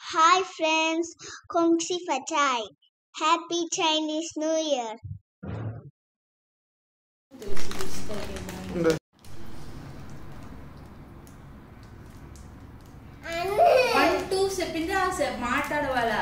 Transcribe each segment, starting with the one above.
Hi friends, Kong Si Fatai. Happy Chinese New Year. இந்த one two చెప్పింది ఆ చెప్ మాట్లాడవాలా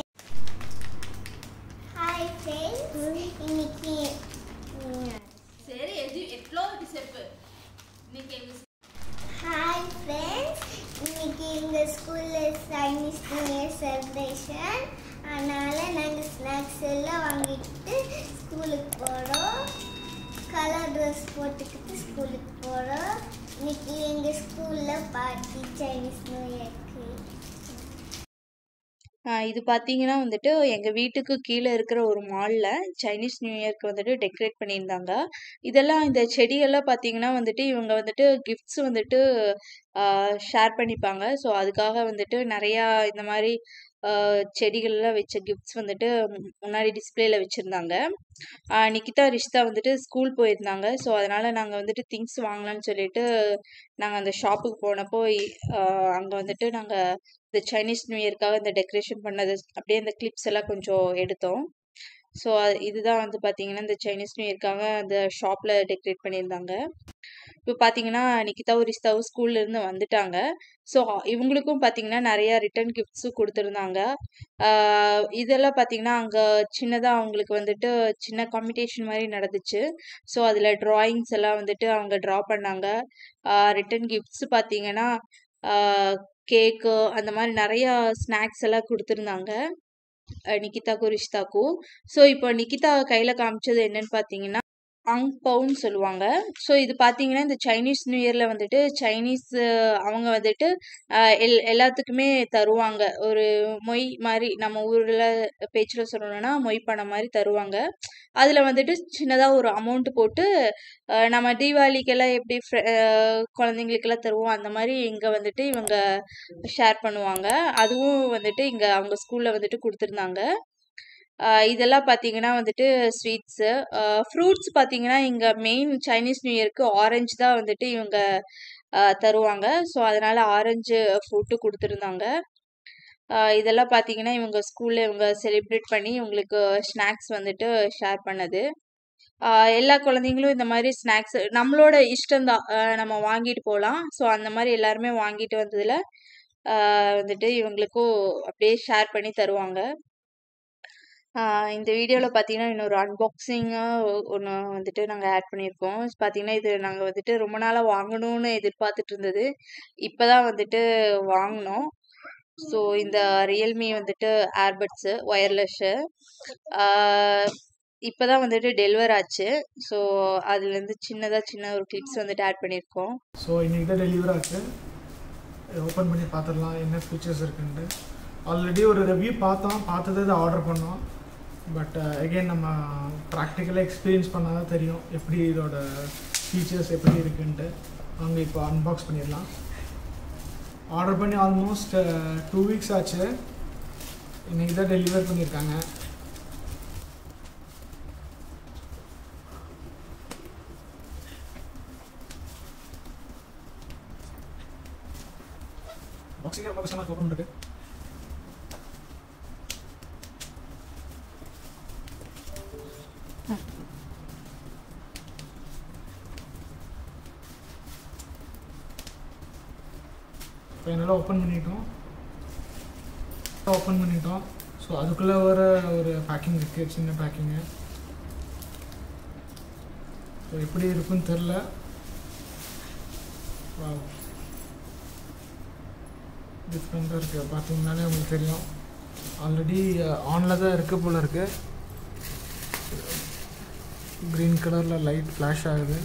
Hi friends, இன்னைக்கு సరే ఎది ఎట్లో ఒకటి చెప్పు నీకేమి ஹாய் ஃப்ரெண்ட்ஸ் இன்னைக்கு எங்கள் ஸ்கூலில் சைனீஸ் நியூ இயர் செலிப்ரேஷன் அதனால் நாங்கள் ஸ்நாக்ஸ் எல்லாம் வாங்கிட்டு ஸ்கூலுக்கு போகிறோம் கலர் ட்ரெஸ் போட்டுக்கிட்டு ஸ்கூலுக்கு போகிறோம் இன்னைக்கு எங்கள் ஸ்கூலில் பார்ட்டி சைனீஸ் நியூ இயர்க்கு ஆஹ் இது பார்த்தீங்கன்னா வந்துட்டு எங்கள் வீட்டுக்கு கீழே இருக்கிற ஒரு மாலில் சைனீஸ் நியூ இயர்க்கு வந்துட்டு டெக்கரேட் பண்ணியிருந்தாங்க இதெல்லாம் இந்த செடியெல்லாம் பார்த்தீங்கன்னா வந்துட்டு இவங்க வந்துட்டு கிஃப்ட்ஸ் வந்துட்டு ஷேர் பண்ணிப்பாங்க ஸோ அதுக்காக வந்துட்டு நிறையா இந்த மாதிரி ஆஹ் செடிகள்லாம் வச்ச கிஃப்ட்ஸ் வந்துட்டு மு- முன்னாடி டிஸ்பிளேல வச்சுருந்தாங்க நிக்கிதா ரிஷ்தா வந்துட்டு ஸ்கூல் போயிருந்தாங்க ஸோ அதனால் நாங்கள் வந்துட்டு திங்ஸ் வாங்கலாம்னு சொல்லிட்டு நாங்கள் அந்த ஷாப்புக்கு போனப்போ அங்கே வந்துட்டு நாங்கள் இந்த சைனீஸ் நியூ இயர்க்காக இந்த டெக்கரேஷன் பண்ணது அப்படியே இந்த கிளிப்ஸ் எல்லாம் கொஞ்சம் எடுத்தோம் ஸோ இதுதான் வந்து பார்த்தீங்கன்னா இந்த சைனீஸ் நியூ இயர்க்காக அந்த ஷாப்பில் டெக்கரேட் பண்ணியிருந்தாங்க இப்போ பார்த்தீங்கன்னா நிக்கிதாவும் ரிஸ்தாவும் ஸ்கூல்ல இருந்து வந்துட்டாங்க ஸோ இவங்களுக்கும் பார்த்தீங்கன்னா நிறைய ரிட்டர்ன் கிஃப்ட்ஸும் கொடுத்துருந்தாங்க ஆஹ் இதெல்லாம் பார்த்தீங்கன்னா அங்கே சின்னதாக அவங்களுக்கு வந்துட்டு சின்ன காம்படிஷன் மாதிரி நடந்துச்சு ஸோ அதில் ட்ராயிங்ஸ் எல்லாம் வந்துட்டு அவங்க ட்ரா பண்ணாங்க ரிட்டன் கிஃப்ட்ஸ் பார்த்தீங்கன்னா கேக்கு அந்த மாதிரி நிறையா ஸ்நாக்ஸ் எல்லாம் கொடுத்துருந்தாங்க அஹ் நிக்கிதாக்கும் ரிஷ்தாக்கும் ஸோ இப்போ நிக்கிதா கையில் காமிச்சது என்னன்னு பார்த்தீங்கன்னா அங் பவுன்னு சொல்லுவாங்க ஸோ இது பார்த்தீங்கன்னா இந்த சைனீஸ் நியூ இயரில் வந்துட்டு சைனீஸ் அஹ், அவங்க வந்துட்டு அஹ், எல் எல்லாத்துக்குமே தருவாங்க ஒரு மொய் மாதிரி நம்ம ஊரில் பேச்சில் சொல்லணும்னா மொய் பணம் மாதிரி தருவாங்க அதில் வந்துட்டு சின்னதாக ஒரு அமௌண்ட் போட்டு அஹ், நம்ம தீபாவளிக்கெல்லாம் எப்படி ஃப்ர- அஹ், குழந்தைங்களுக்கெல்லாம் தருவோம் அந்த மாதிரி இங்கே வந்துட்டு இவங்க ஷேர் பண்ணுவாங்க அதுவும் வந்துட்டு இங்கே அவங்க ஸ்கூலில் வந்துட்டு கொடுத்துருந்தாங்க ஆஹ் இதெல்லாம் பார்த்தீங்கன்னா வந்துட்டு ஸ்வீட்ஸு ஃப்ரூட்ஸ் பார்த்தீங்கன்னா இங்கே மெயின் சைனீஸ் நியூ இயர்க்கு ஆரஞ்சு தான் வந்துட்டு இவங்க ஆஹ் தருவாங்க ஸோ அதனால ஆரஞ்சு ஃப்ரூட்டு கொடுத்துருந்தாங்க ஆஹ் இதெல்லாம் பார்த்தீங்கன்னா இவங்க ஸ்கூலில் இவங்க செலிப்ரேட் பண்ணி இவங்களுக்கு ஸ்நாக்ஸ் வந்துட்டு ஷேர் பண்ணது ஆஹ் எல்லா குழந்தைங்களும் இந்த மாதிரி ஸ்நாக்ஸ் நம்மளோட இஷ்டம்தான் ஆஹ் நம்ம வாங்கிட்டு போகலாம் ஸோ அந்த மாதிரி எல்லாருமே வாங்கிட்டு வந்ததில் வந்துட்டு இவங்களுக்கும் அப்படியே ஷேர் பண்ணி தருவாங்க ஆஹ் இந்த வீடியோவில் பார்த்தீங்கன்னா இன்னொரு அன்பாக்சிங்காக ஒன்று வந்துட்டு நாங்கள் ஆட் பண்ணியிருக்கோம் பார்த்தீங்கன்னா இது நாங்கள் வந்துட்டு ரொம்ப நாளாக வாங்கணும்னு எதிர்பார்த்துட்டு இருந்தது இப்போ தான் வந்துட்டு வாங்கினோம் ஸோ இந்த ரியல்மி வந்துட்டு ஏர்பட்ஸு ஒயர்லெஸ்ஸு இப்போ தான் வந்துட்டு டெலிவர் ஆச்சு ஸோ அதுலேருந்து சின்னதாக சின்ன ஒரு கிளிப்ஸ் வந்துட்டு ஆட் பண்ணியிருக்கோம் ஸோ இன்றைக்கி தான் டெலிவர் ஆச்சு ஓப்பன் பண்ணி பார்த்துடலாம் என்ன ஃபீச்சர்ஸ் இருக்குன்ட்டு ஆல்ரெடி ஒரு ரிவ்யூ பார்த்தோம் பார்த்தது அதை ஆர்டர் பண்ணோம் பட் அகைன் நம்ம ப்ராக்டிக்கலாக எக்ஸ்பீரியன்ஸ் பண்ணால் தான் தெரியும் எப்படி இதோட ஃபீச்சர்ஸ் எப்படி இருக்குன்ட்டு அவங்க இப்போ அன்பாக்ஸ் பண்ணிடலாம் ஆர்டர் பண்ணி ஆல்மோஸ்ட் டூ வீக்ஸ் ஆச்சு இன்றைக்கி தான் டெலிவர் பண்ணியிருக்காங்க பாக்ஸிங் ரொம்ப கஷ்டமாக ஓப்பன் இருக்கு ஃபைனலாக ஓப்பன் பண்ணிட்டோம் ஓப்பன் பண்ணிட்டோம் ஸோ அதுக்குள்ளே வர ஒரு பேக்கிங் இருக்குது சின்ன பேக்கிங்கு ஸோ எப்படி இருக்குன்னு தெரில டிஃப்ரெண்ட்டாக இருக்குது பார்த்தீங்கன்னாலே உங்களுக்கு தெரியும் ஆல்ரெடி ஆனில் தான் இருக்குது போல் இருக்குது க்ரீன் கலரில் லைட் ஃப்ளாஷ் ஆகுது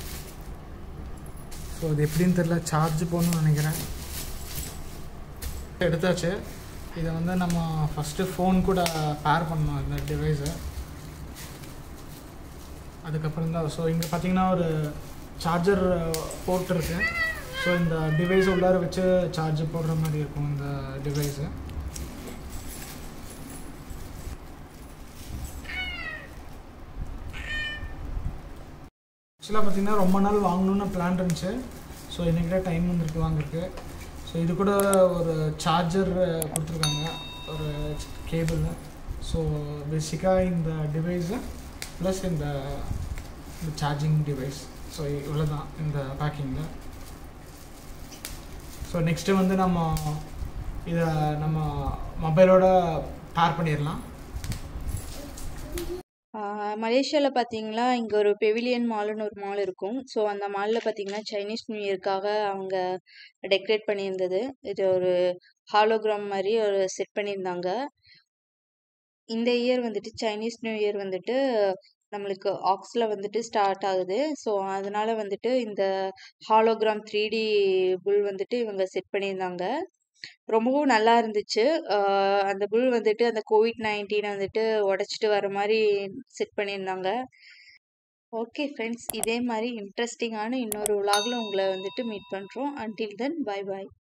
ஸோ அது எப்படின்னு தெரில சார்ஜ் போகணும்னு நினைக்கிறேன் எடுத்தாச்சு இதை வந்து நம்ம ஃபஸ்ட்டு ஃபோன் கூட பேர் பண்ணோம் இந்த டிவைஸை அதுக்கப்புறம் தான் ஸோ இங்கே பார்த்தீங்கன்னா ஒரு சார்ஜர் போர்ட் இருக்கு ஸோ இந்த டிவைஸ் உள்ளார வச்சு சார்ஜ் போடுற மாதிரி இருக்கும் இந்த டிவைஸு ஆக்சுவலாக பார்த்தீங்கன்னா ரொம்ப நாள் வாங்கணும்னு பிளான் இருந்துச்சு ஸோ இன்றைக்கி டைம் வந்திருக்கு வாங்குறதுக்கு ஸோ இது கூட ஒரு சார்ஜர் கொடுத்துருக்காங்க ஒரு கேபிள் ஸோ பேசிக்காக இந்த டிவைஸு ப்ளஸ் இந்த சார்ஜிங் டிவைஸ் ஸோ இவ்வளோ தான் இந்த பேக்கிங்கில் ஸோ நெக்ஸ்ட்டு வந்து நம்ம இதை நம்ம மொபைலோட பேர் பண்ணிடலாம் மலேசியாவில் பார்த்தீங்களா இங்கே ஒரு பெவிலியன் மால்னு ஒரு மால் இருக்கும் ஸோ அந்த மாலில் பார்த்தீங்கன்னா சைனீஸ் நியூ இயர்க்காக அவங்க டெக்கரேட் பண்ணியிருந்தது இது ஒரு ஹாலோகிராம் மாதிரி ஒரு செட் பண்ணியிருந்தாங்க இந்த இயர் வந்துட்டு சைனீஸ் நியூ இயர் வந்துட்டு நம்மளுக்கு ஆக்ஸில் வந்துட்டு ஸ்டார்ட் ஆகுது ஸோ அதனால வந்துட்டு இந்த ஹாலோகிராம் த்ரீ டி புல் வந்துட்டு இவங்க செட் பண்ணியிருந்தாங்க ரொம்பவும் நல்லா இருந்துச்சு ஆஹ் அந்த புல் வந்துட்டு அந்த கோவிட் நைன்டீனை வந்துட்டு உடச்சிட்டு வர மாதிரி செட் பண்ணியிருந்தாங்க ஓகே ஃப்ரெண்ட்ஸ் இதே மாதிரி இன்ட்ரெஸ்டிங்கான இன்னொரு விலாகில் உங்களை வந்துட்டு மீட் பண்ணுறோம் அன்டில் தென் பை பாய்